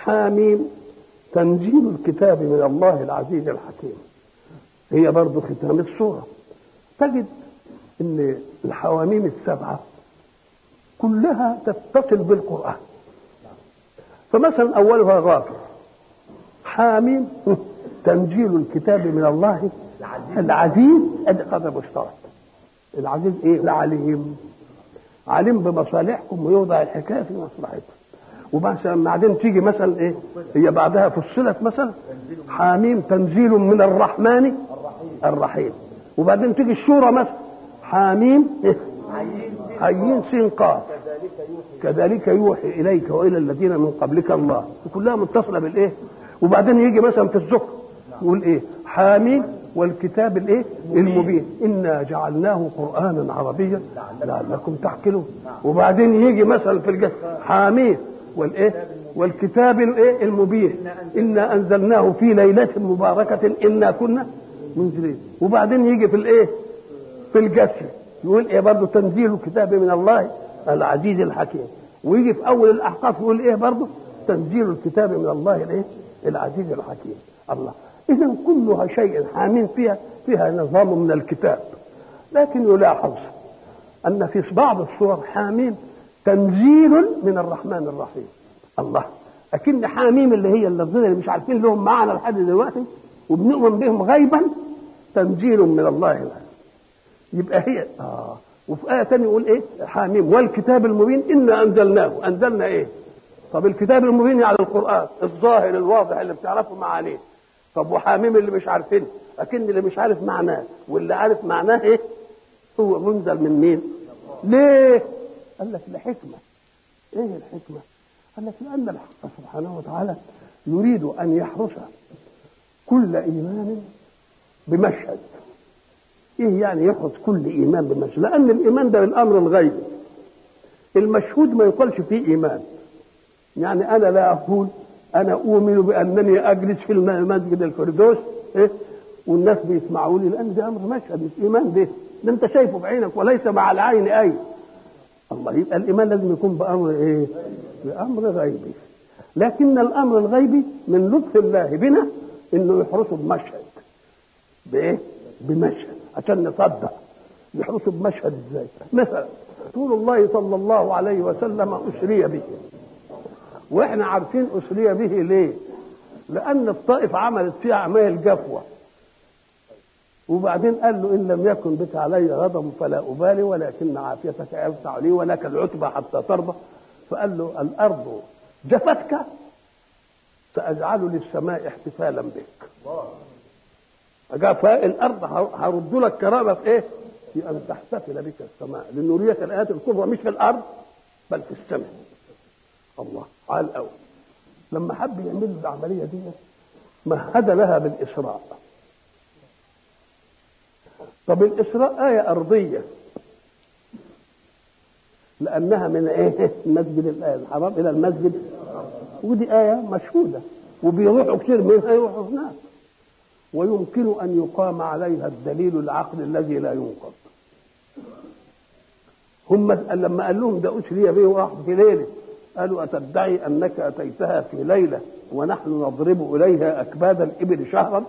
حاميم تنزيل الكتاب من الله العزيز الحكيم هي برضو ختام السورة تجد ان الحواميم السبعة كلها تتصل بالقرآن فمثلا أولها غافر حاميم تنزيل الكتاب من الله العزيز ادي قدر مشترك العزيز ايه العليم عليم بمصالحكم ويوضع الحكايه في مصلحتكم ومثلا بعدين تيجي مثلا ايه هي بعدها فصلت مثلا حاميم تنزيل من الرحمن الرحيم وبعدين تيجي الشورى مثلا حاميم إيه؟ حيين سين قاف كذلك يوحي اليك والى الذين من قبلك الله كلها متصله بالايه وبعدين يجي مثلا في الزخر يقول ايه حاميم والكتاب الايه المبين انا جعلناه قرانا عربيا لعلكم تعقلون وبعدين يجي مثلا في الجسد حاميم والايه والكتاب الايه المبين انا انزلناه في ليله مباركه انا كنا منزلين وبعدين يجي في الايه في الجسر يقول ايه برضه تنزيل الكتاب من الله العزيز الحكيم ويجي في اول الاحقاف يقول ايه برضه تنزيل الكتاب من الله الايه العزيز الحكيم الله اذا كلها شيء حامين فيها فيها نظام من الكتاب لكن يلاحظ ان في بعض الصور حامين تنزيل من الرحمن الرحيم الله اكن حاميم اللي هي اللفظين اللي مش عارفين لهم معنى لحد دلوقتي وبنؤمن بهم غيبا تنزيل من الله العزيز يبقى هي اه وفي آية تانية يقول إيه؟ حاميم والكتاب المبين إنا أنزلناه، أنزلنا إيه؟ طب الكتاب المبين يعني القرآن الظاهر الواضح اللي بتعرفه معانيه. طب وحاميم اللي مش عارفينه، لكن اللي مش عارف معناه واللي عارف معناه إيه؟ هو منزل من مين؟ ليه؟ قال لك لحكمة. إيه الحكمة؟ قال لك لأن الحق سبحانه وتعالى يريد أن يحرس كل إيمان بمشهد ايه يعني يحرص كل ايمان بمشهد لان الايمان ده الامر الغيبي المشهود ما يقالش فيه ايمان يعني انا لا اقول انا اؤمن بانني اجلس في المسجد الفردوس إيه؟ والناس بيسمعوا لي لان ده امر مشهد مش ايمان ده ده انت شايفه بعينك وليس مع العين اي الله يبقى الايمان لازم يكون بامر ايه بامر غيبي لكن الامر الغيبي من لطف الله بنا انه يحرسه بمشهد بايه بمشهد عشان نصدق يحرسوا بمشهد ازاي مثلا رسول الله صلى الله عليه وسلم اسري به واحنا عارفين اسري به ليه لان الطائف عملت فيها اعمال جفوه وبعدين قال له ان لم يكن بك علي غضب فلا ابالي ولكن عافيتك اوسع لي ولك العتبى حتى ترضى فقال له الارض جفتك ساجعل للسماء احتفالا بك جاء الارض هرد لك كرامه في ايه؟ في ان تحتفل بك السماء لنريك الايات الكبرى مش في الارض بل في السماء. الله على الاول. لما حب يعمل العمليه دي مهد لها بالاسراء. طب الاسراء ايه ارضيه لانها من ايه؟ المسجد الحرام الى المسجد ودي ايه مشهوده وبيروحوا كتير منها يروحوا هناك. ويمكن أن يقام عليها الدليل العقل الذي لا ينقض هم لما قال لهم ده أسري به واحد في ليلة قالوا أتدعي أنك أتيتها في ليلة ونحن نضرب إليها أكباد الإبل شهرا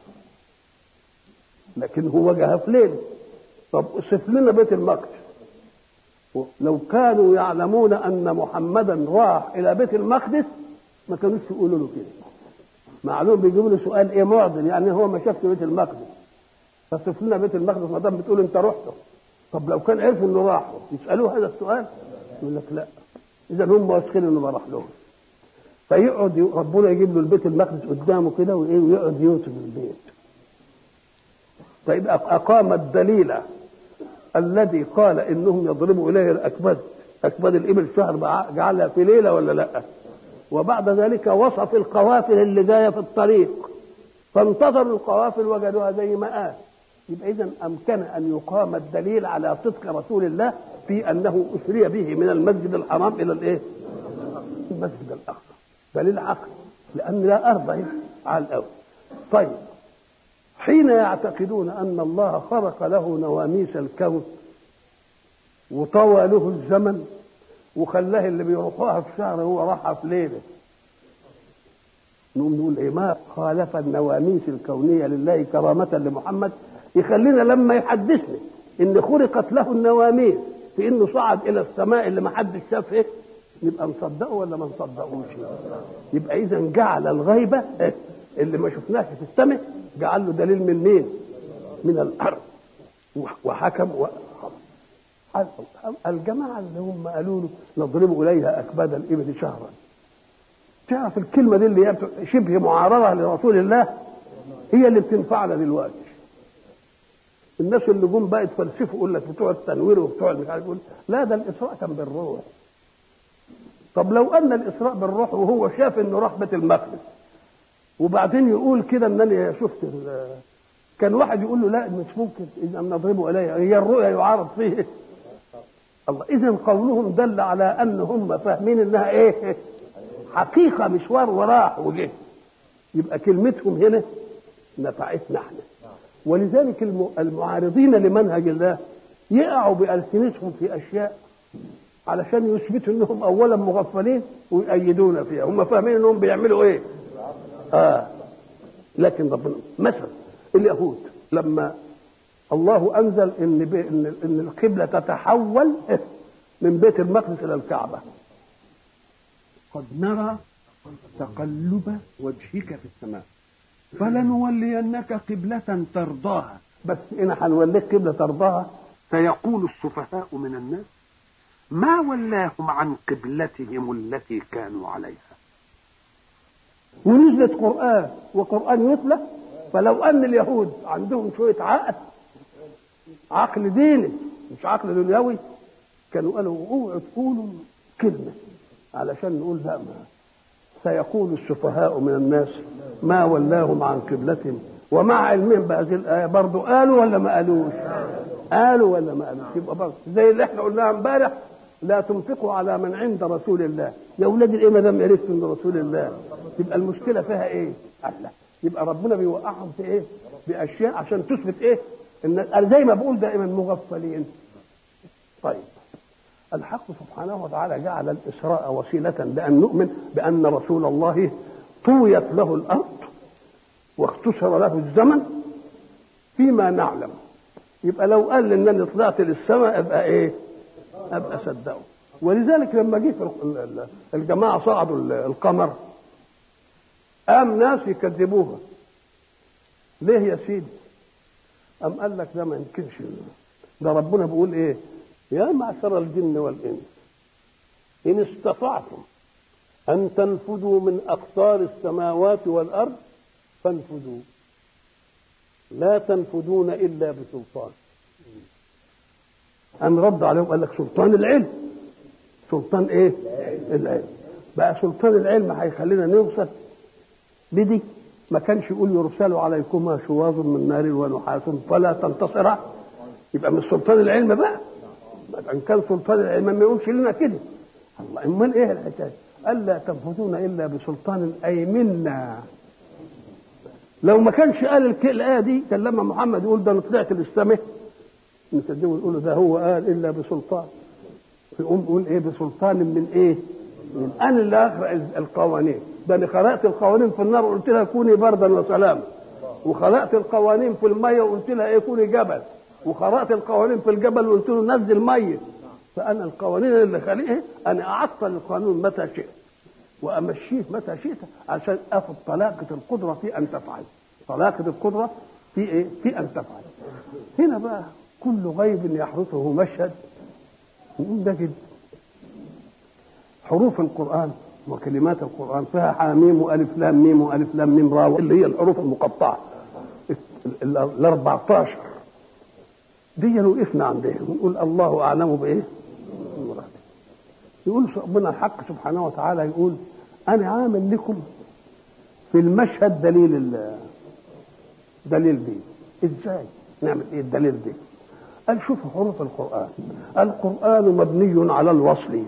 لكن هو جاها في ليلة طب أصف لنا بيت المقدس لو كانوا يعلمون أن محمدا راح إلى بيت المقدس ما كانوش يقولوا له كده معلوم بيجيبوا له سؤال ايه معضل يعني هو ما شافش بيت المقدس فصف لنا بيت المقدس ما دام بتقول انت رحته طب لو كان عرفوا انه راحوا يسالوه هذا السؤال يقول لك لا اذا هم واثقين انه ما راح لهم فيقعد ربنا يجيب له البيت المقدس قدامه كده وايه ويقعد يوصف البيت فيبقى اقام الدليل الذي قال انهم يضربوا اليه الاكباد اكباد الابل شهر جعلها في ليله ولا لا؟ وبعد ذلك وصف القوافل اللي جايه في الطريق فانتظروا القوافل وجدوها زي ما قال يبقى اذا امكن ان يقام الدليل على صدق رسول الله في انه اسري به من المسجد الحرام الى الايه؟ المسجد الاقصى دليل عقل لان لا ارض على الاول طيب حين يعتقدون ان الله خلق له نواميس الكون وطوى له الزمن وخلاه اللي بيروحوها في شهر هو راحها في ليله نقوم نقول ايه ما خالف النواميس الكونيه لله كرامه لمحمد يخلينا لما يحدثني ان خلقت له النواميس في انه صعد الى السماء اللي ما حدش شافه نبقى نصدقه ولا ما نصدقوش يبقى اذا جعل الغيبه اللي ما شفناش في السماء جعل له دليل من مين من الارض وحكم و... الجماعه اللي هم قالوا له نضرب اليها اكباد الابل شهرا تعرف الكلمه دي اللي هي شبه معارضه لرسول الله هي اللي بتنفعنا دلوقتي الناس اللي جم بقى يتفلسفوا يقول لك بتوع التنوير وبتوع مش عارف يقول لا ده الاسراء كان بالروح طب لو ان الاسراء بالروح وهو شاف انه راح بيت المقدس وبعدين يقول كده انني شفت كان واحد يقول له لا مش ممكن اذا نضربه اليها هي الرؤيا يعارض فيه الله اذا قولهم دل على ان هم فاهمين انها ايه حقيقه مشوار وراح وجه يبقى كلمتهم هنا نفعتنا احنا ولذلك المعارضين لمنهج الله يقعوا بألسنتهم في أشياء علشان يثبتوا انهم اولا مغفلين ويأيدون فيها هم فاهمين انهم بيعملوا ايه اه لكن ربنا مثلا اليهود لما الله انزل ان بي ان, إن القبله تتحول من بيت المقدس الى الكعبه قد نرى تقلب وجهك في السماء فلنولينك قبلة ترضاها بس إن هنوليك قبلة ترضاها سيقول السفهاء من الناس ما ولاهم عن قبلتهم التي كانوا عليها ونزلت قرآن وقرآن يتلى فلو أن اليهود عندهم شوية عقل عقل ديني مش عقل دنيوي كانوا قالوا اوعوا تقولوا كلمة علشان نقول لا ما سيقول السفهاء من الناس ما ولاهم عن قبلتهم ومع علمهم بهذه الآية برضه قالوا ولا ما قالوش قالوا ولا ما قالوش يبقى برضه زي اللي احنا قلناها امبارح لا تنفقوا على من عند رسول الله يا اولاد الايه ما دام عرفتوا من رسول الله يبقى المشكله فيها ايه؟ الله يبقى ربنا بيوقعهم في ايه؟ باشياء عشان تثبت ايه؟ ان زي ما بقول دائما مغفلين طيب الحق سبحانه وتعالى جعل الإسراء وسيلة لأن نؤمن بأن رسول الله طويت له الأرض واختصر له الزمن فيما نعلم يبقى لو قال انني طلعت للسماء ابقى ايه؟ ابقى صدقه ولذلك لما جه الجماعه صعدوا القمر قام ناس يكذبوها ليه يا سيدي؟ قام قال لك ده ما يمكنش ده ربنا بيقول ايه؟ يا معشر الجن والإنس إن استطعتم أن تنفذوا من أقطار السماوات والأرض فانفذوا لا تنفذون إلا بسلطان أن رد عليهم قال لك سلطان العلم سلطان إيه؟ العلم بقى سلطان العلم هيخلينا نوصل بدي ما كانش يقول يرسل عليكما شواظ من نار ونحاس فلا تنتصرا يبقى من سلطان العلم بقى ان كان سلطان العلم ما يقولش لنا كده الله امال ايه الحكايه الا تنفذون الا بسلطان اي منا لو ما كانش قال الايه دي كان لما محمد يقول ده انا طلعت للسماء نكذبه نقول ده هو قال الا بسلطان يقوم يقول ايه بسلطان من ايه؟ من انا اللي اقرا القوانين ده انا قرات القوانين في النار وقلت لها كوني بردا وسلاما وقرات القوانين في الميه وقلت لها ايه كوني جبل وقرات القوانين في الجبل وقلت له نزل ميه فانا القوانين اللي خلقها انا اعطل القانون متى شئت وامشيه متى شئت عشان اخذ طلاقه القدره في ان تفعل طلاقه القدره في ايه؟ في ان تفعل هنا بقى كل غيب يحرسه مشهد نجد حروف القرآن وكلمات القرآن فيها حاميم وألف لام ميم وألف لام ميم را اللي هي الحروف المقطعة ال 14 دي وقفنا عندهم نقول الله أعلم بإيه؟ يقول ربنا الحق سبحانه وتعالى يقول أنا عامل لكم في المشهد دليل دليل دي ازاي نعمل ايه الدليل دي قال شوفوا حروف القرآن القرآن مبني على الوصل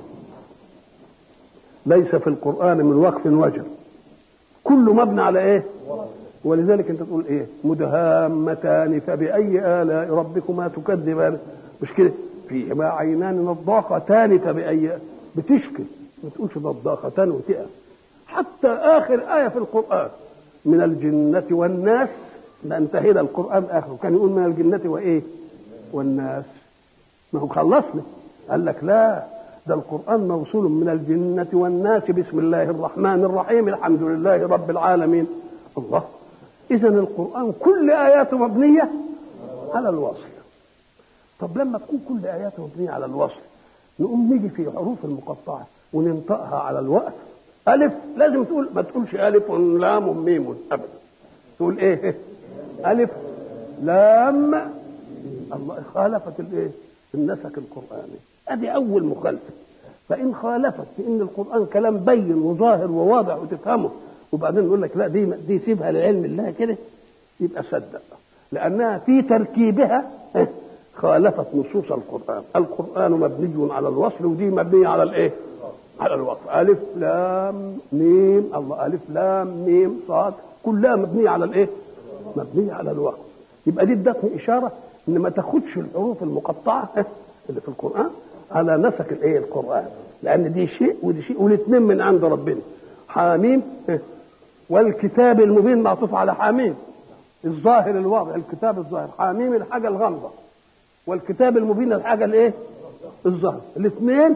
ليس في القرآن من وقف وجر كله مبني على ايه ولذلك انت تقول ايه مدهامتان فبأي آلاء ربكما تكذبان مش كده فيهما عينان نضاختان فبأي بتشكي ما تقولش نضاختان وتقف حتى اخر ايه في القران من الجنه والناس ده انتهينا القران اخره كان يقول من الجنه وايه والناس ما هو خلصنا قال لك لا ده القرآن موصول من الجنة والناس بسم الله الرحمن الرحيم الحمد لله رب العالمين الله إذا القرآن كل آياته مبنية على الوصل طب لما تكون كل آياته مبنية على الوصل نقوم نيجي في حروف المقطعة وننطقها على الوقت ألف لازم تقول ما تقولش ألف لام ميم أبدا تقول إيه ألف لام الله خالفت الإيه النسك القرآني ادي اول مخالفه فان خالفت في ان القران كلام بين وظاهر وواضح وتفهمه وبعدين نقول لك لا دي دي سيبها لعلم الله كده يبقى صدق لانها في تركيبها خالفت نصوص القران القران مبني على الوصل ودي مبنيه على الايه على الوصل الف لام ميم الله الف لام ميم صاد كلها مبنيه على الايه مبنيه على الوصل يبقى دي ادتني اشاره ان ما تاخدش الحروف المقطعه اللي في القرآن على نسق الايه القرآن لأن دي شيء ودي شيء والاثنين من عند ربنا حاميم والكتاب المبين معطوف على حاميم الظاهر الواضح الكتاب الظاهر حاميم الحاجة الغامضة والكتاب المبين الحاجة الايه الظاهر الاثنين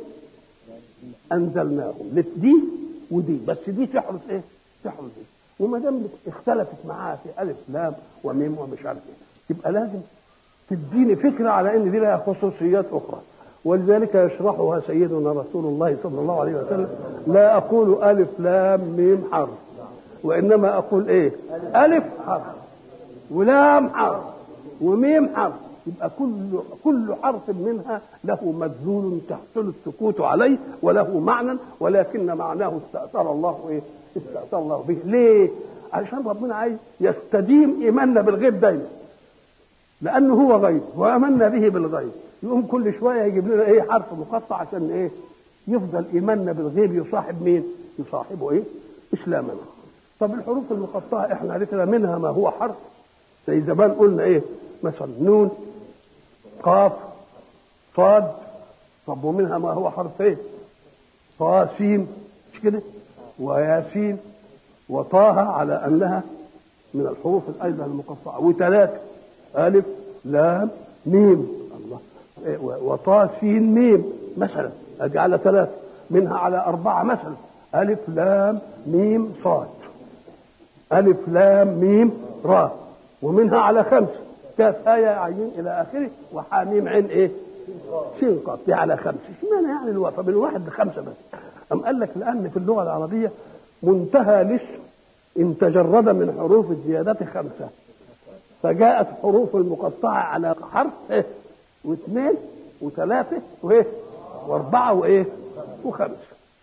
أنزلناهم دي ودي بس دي تحرس ايه تحرس ايه وما دام اختلفت معاها في ألف لام وميم ومش عارف ايه يبقى لازم تديني فكرة على ان دي لها خصوصيات اخرى ولذلك يشرحها سيدنا رسول الله صلى الله عليه وسلم لا اقول الف لام ميم حرف وانما اقول ايه الف حرف ولام حرف وميم حرف يبقى كل كل حرف منها له مدلول تحصل السكوت عليه وله معنى ولكن معناه استأثر الله ايه استأثر الله به ليه علشان ربنا عايز يستديم ايماننا بالغيب دايما لانه هو غيب وامنا به بالغيب يقوم كل شويه يجيب لنا ايه حرف مقطع عشان ايه يفضل ايماننا بالغيب يصاحب مين يصاحبه ايه اسلامنا طب الحروف المقطعه احنا عرفنا منها ما هو حرف زي زمان قلنا ايه مثلا نون قاف صاد طب ومنها ما هو حرف ايه طاسين مش كده وياسين وطه على انها من الحروف ايضا المقطعه وثلاثه ألف لام ميم الله وطا سين ميم مثلا أدي على ثلاثة منها على أربعة مثلا ألف لام ميم صاد ألف لام ميم را ومنها على خمسة كاف آية عين إلى آخره وحاميم عين إيه؟ سين قاف دي على خمسة اشمعنى يعني الوفاء من واحد لخمسة بس أم قال لك لأن في اللغة العربية منتهى الاسم إن تجرد من حروف الزيادة خمسة فجاءت حروف المقطعة على حرف إيه؟ واثنين وثلاثة وإيه؟ وأربعة وإيه؟ وخمسة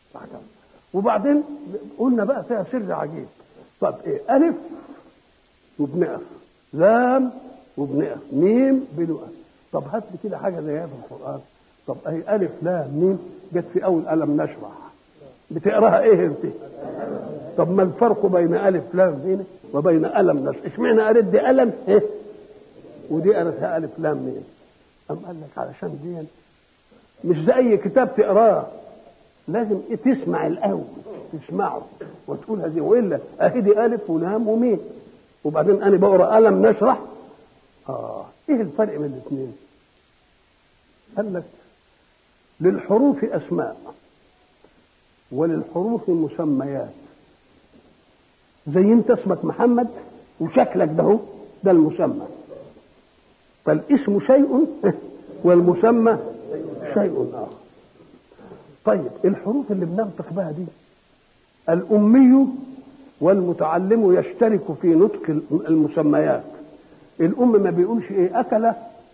وبعدين قلنا بقى فيها سر عجيب طب إيه؟ ألف وبنقف لام وبنقف ميم بنقف طب هات لي كده حاجة زي في القرآن طب أهي ألف لام ميم جت في أول ألم نشرح بتقراها إيه أنت؟ طب ما الفرق بين ألف لام هنا وبين ألم نشرح اشمعنى قريت دي ألم إيه؟ ودي قريتها ألف لام ميم أم قال لك علشان دي مش زي كتاب تقراه لازم تسمع الأول تسمعه وتقول هذه وإلا أهي دي ألف ولام وميم وبعدين أنا بقرا ألم نشرح آه إيه الفرق بين الاثنين؟ قال لك للحروف أسماء وللحروف مسميات زي انت اسمك محمد وشكلك ده هو ده المسمى فالاسم شيء والمسمى شيء اخر طيب الحروف اللي بننطق بها دي الامي والمتعلم يشترك في نطق المسميات الام ما بيقولش ايه اكل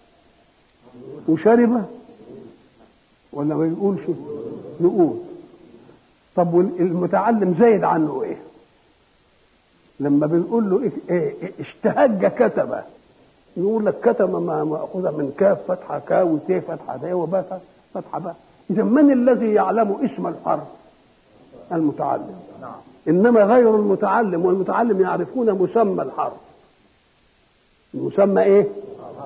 وشرب ولا ما بيقولش يقول طب والمتعلم زايد عنه ايه لما بنقول له إيه إيه اشتهج كتب يقول لك كتب ما مأخوذة من كاف فتحة كا وت فتحة دا وباء فتحة باء إذا من الذي يعلم اسم الحرف؟ المتعلم نعم. إنما غير المتعلم والمتعلم يعرفون مسمى الحرف المسمى إيه؟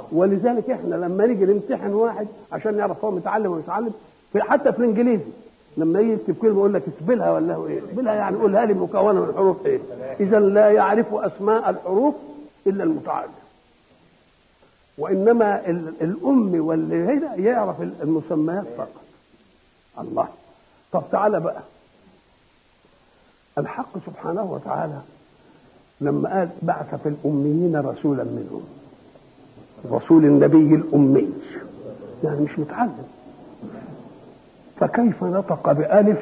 ولذلك إحنا لما نيجي نمتحن واحد عشان نعرف هو متعلم ولا متعلم حتى في الإنجليزي لما يجي يكتب كلمه يقول لك اسبلها ولا هو ايه اسبلها يعني قولها لي مكونه من حروف ايه اذا لا يعرف اسماء الحروف الا المتعلم وانما ال- الام واللي هنا يعرف المسميات فقط الله طب تعالى بقى الحق سبحانه وتعالى لما قال بعث في الاميين رسولا منهم رسول النبي الامي يعني مش متعلم فكيف نطق بألف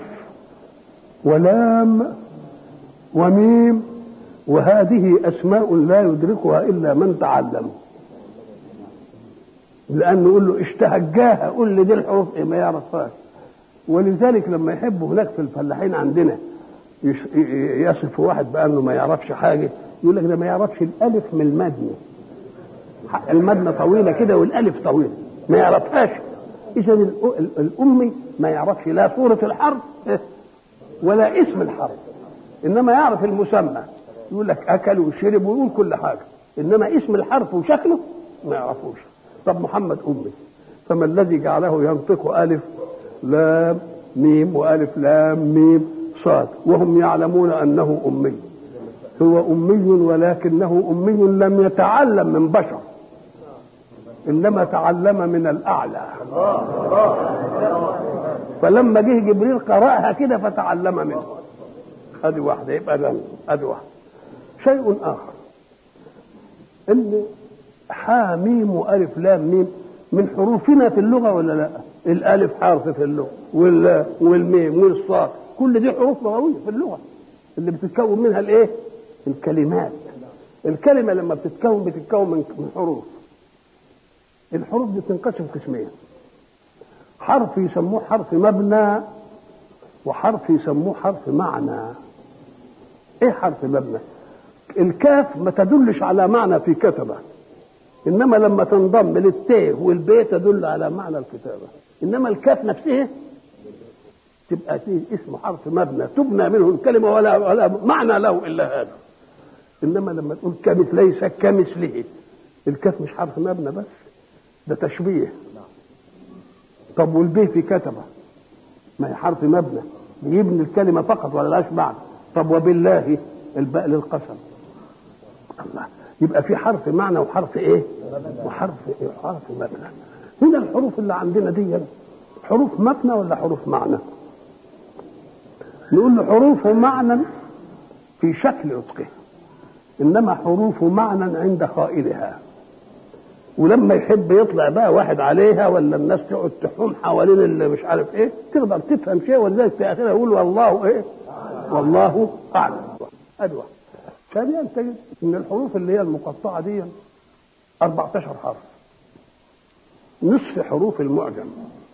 ولام وميم وهذه أسماء لا يدركها إلا من تعلم لأنه يقول له اشتهجاها قول لي دي الحروف إيه ما يعرفهاش ولذلك لما يحبوا هناك في الفلاحين عندنا يش- ي- يصف واحد بأنه ما يعرفش حاجة يقول لك ده ما يعرفش الألف من المدني المدنة طويلة كده والألف طويلة ما يعرفهاش إذا الأ- ال- الأمي ما يعرفش لا صورة الحرف ولا اسم الحرف إنما يعرف المسمى يقول لك أكل وشرب ويقول كل حاجة إنما اسم الحرف وشكله ما يعرفوش طب محمد أمي فما الذي جعله ينطق ألف لام ميم وألف لام ميم صاد وهم يعلمون أنه أمي هو أمي ولكنه أمي لم يتعلم من بشر انما تعلم من الاعلى فلما جه جبريل قراها كده فتعلم منه ادي واحده يبقى ده ادي واحده شيء اخر ان حا ميم والف لام ميم من حروفنا في اللغه ولا لا الالف حرف في اللغه وال والميم والصاد كل دي حروف لغويه في اللغه اللي بتتكون منها الايه الكلمات الكلمه لما بتتكون بتتكون من من حروف الحروف دي بتنقسم قسمين حرف يسموه حرف مبنى وحرف يسموه حرف معنى ايه حرف مبنى الكاف ما تدلش على معنى في كتبه انما لما تنضم للتاء والباء تدل على معنى الكتابه انما الكاف نفسها تبقى فيه اسم حرف مبنى تبنى منه الكلمه ولا ولا معنى له الا هذا انما لما تقول كمث ليس كمثله الكاف مش حرف مبنى بس ده تشبيه طب والبيه في كتبه ما هي حرف مبنى بيبني الكلمة فقط ولا لاش معنى طب وبالله الباء للقسم الله يبقى في حرف معنى وحرف ايه وحرف إيه؟ حرف مبنى هنا الحروف اللي عندنا دي حروف مبنى ولا حروف معنى نقول له حروف معنى في شكل نطقه انما حروف معنى عند قائلها ولما يحب يطلع بقى واحد عليها ولا الناس تقعد تحوم حوالين اللي مش عارف ايه تقدر تفهم شيء ولذلك في اخرها يقول والله ايه والله اعلم ادي واحد ثانيا تجد ان الحروف اللي هي المقطعه دي 14 حرف نصف حروف المعجم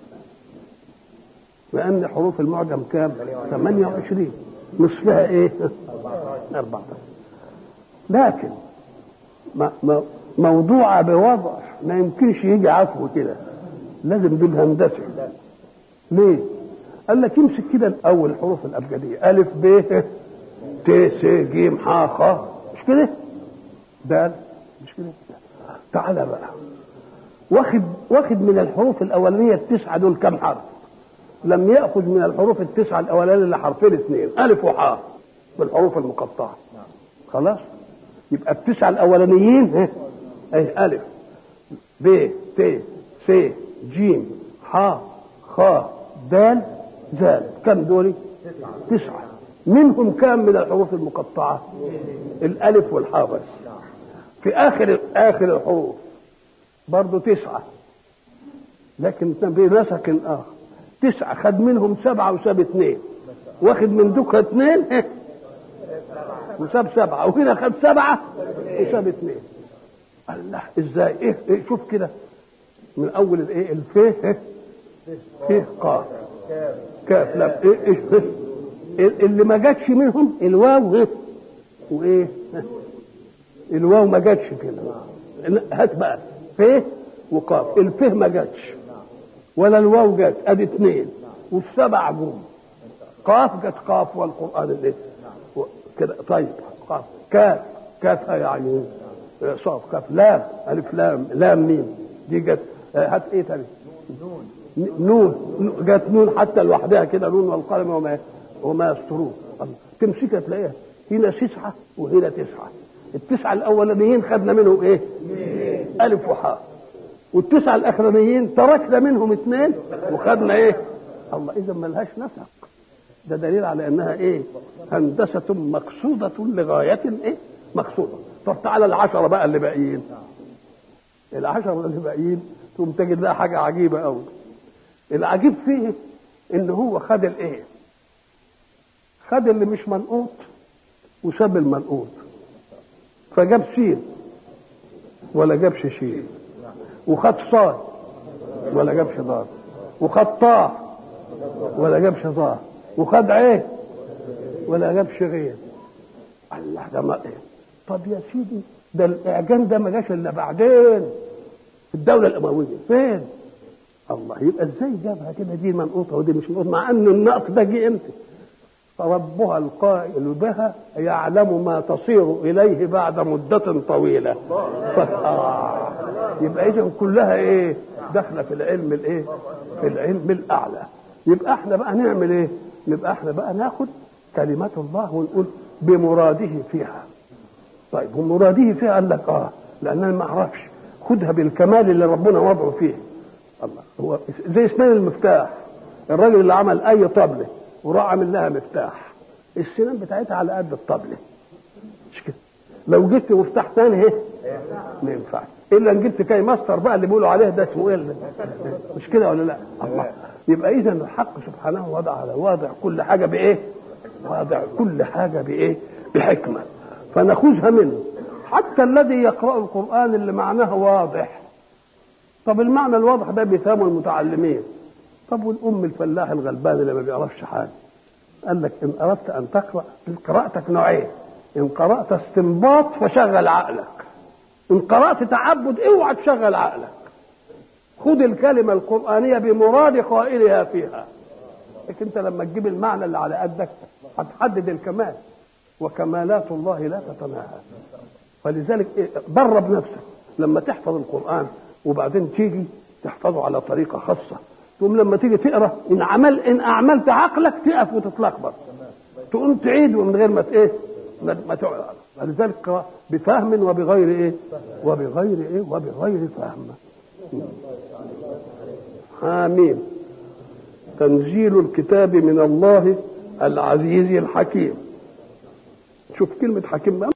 لان حروف المعجم كام 28 نصفها ايه 14 لكن ما ما موضوعة بوضع ما يمكنش يجي عفو كده لازم بالهندسة ليه؟ قال لك يمسك كده اول حروف الابجديه الف ب ت س ج ح خ مش كده؟ دال مش كده؟ تعالى بقى واخد واخد من الحروف الاولانيه التسعه دول كم حرف؟ لم ياخذ من الحروف التسعه الاولانيه الا حرفين اثنين الف وحاء بالحروف المقطعه خلاص؟ يبقى التسعه الاولانيين ها اي الف ب ت س ج ح خ دال زال كم دول تسعة منهم كام من الحروف المقطعة الألف والحاء بس في آخر آخر الحروف برضه تسعة لكن بنسق آخر تسعة خد منهم سبعة وساب اثنين واخد من دوكا اثنين وساب سبعة وهنا خد سبعة وساب اثنين الله ازاي ايه, إيه شوف كده من اول الايه الفيه فيه قاف كاف لا ايه ايش إيه اللي ما جاتش منهم الواو ايه وايه الواو ما جاتش كده هات بقى فيه وقاف الفيه ما جاتش ولا الواو جات ادي اثنين والسبع جم قاف جت قاف والقران اللي كده طيب قاف كاف كاف يعني صاد كاف لام الف لام لام ميم دي جت هات ايه تاني نون نون جت نون حتى لوحدها كده نون والقلم وما وما يسطرون تمسكها تلاقيها هنا تسعة وهنا تسعة التسعة الأولانيين خدنا منهم إيه؟ ألف وحاء والتسعة الأخرانيين تركنا منهم اثنين وخدنا إيه؟ الله إذا ملهاش نسق ده دليل على إنها إيه؟ هندسة مقصودة لغاية إيه؟ مقصودة طب تعالى العشرة بقى اللي باقيين العشرة اللي باقيين تقوم تجد لها حاجة عجيبة أوي العجيب فيه إن هو خد الإيه؟ خد اللي مش منقوط وساب المنقوط فجاب سين ولا جابش شين وخد صاد ولا جابش ضاد وخد طاء ولا جابش ضاء وخد عين ولا جابش غين الله ده ما ايه طب يا سيدي ده الاعجان ده ما جاش الا بعدين في الدوله الامويه فين الله يبقى ازاي جابها كده دي منقوطه ودي مش منقوطه مع ان النقط ده جه امتى فربها القائل بها يعلم ما تصير اليه بعد مده طويله آه. يبقى اذا كلها ايه داخله في العلم الايه في العلم الاعلى يبقى احنا بقى نعمل ايه يبقى احنا بقى ناخد كلمات الله ونقول بمراده فيها طيب ومراده فيها قال لك اه لان انا ما اعرفش خدها بالكمال اللي ربنا وضعه فيه الله هو زي اسنان المفتاح الراجل اللي عمل اي طبله وراح عامل لها مفتاح السنان بتاعتها على قد الطبله مش كده لو جبت مفتاح ثاني ايه ما ينفعش الا ان جبت كاي ماستر بقى اللي بيقولوا عليه ده اسمه ايه مش كده ولا لا الله يبقى اذا الحق سبحانه وضع على واضع كل حاجه بايه واضع كل حاجه بايه بحكمه فناخذها منه حتى الذي يقرا القران اللي معناه واضح طب المعنى الواضح ده بيفهمه المتعلمين طب والام الفلاح الغلبان اللي ما بيعرفش حاجه قال لك ان اردت ان تقرا قراءتك نوعين ان قرات استنباط فشغل عقلك ان قرات تعبد اوعى تشغل عقلك خد الكلمه القرانيه بمراد قائلها فيها لكن انت لما تجيب المعنى اللي على قدك هتحدد الكمال وكمالات الله لا تتناهى فلذلك إيه درب نفسك لما تحفظ القران وبعدين تيجي تحفظه على طريقه خاصه تقوم لما تيجي تقرا ان عمل ان اعملت عقلك تقف وتتلخبط تقوم تعيد من غير ما ايه ما تقعد ولذلك بفهم وبغير ايه وبغير ايه وبغير فهم حميم تنزيل الكتاب من الله العزيز الحكيم شوف كلمة حكيم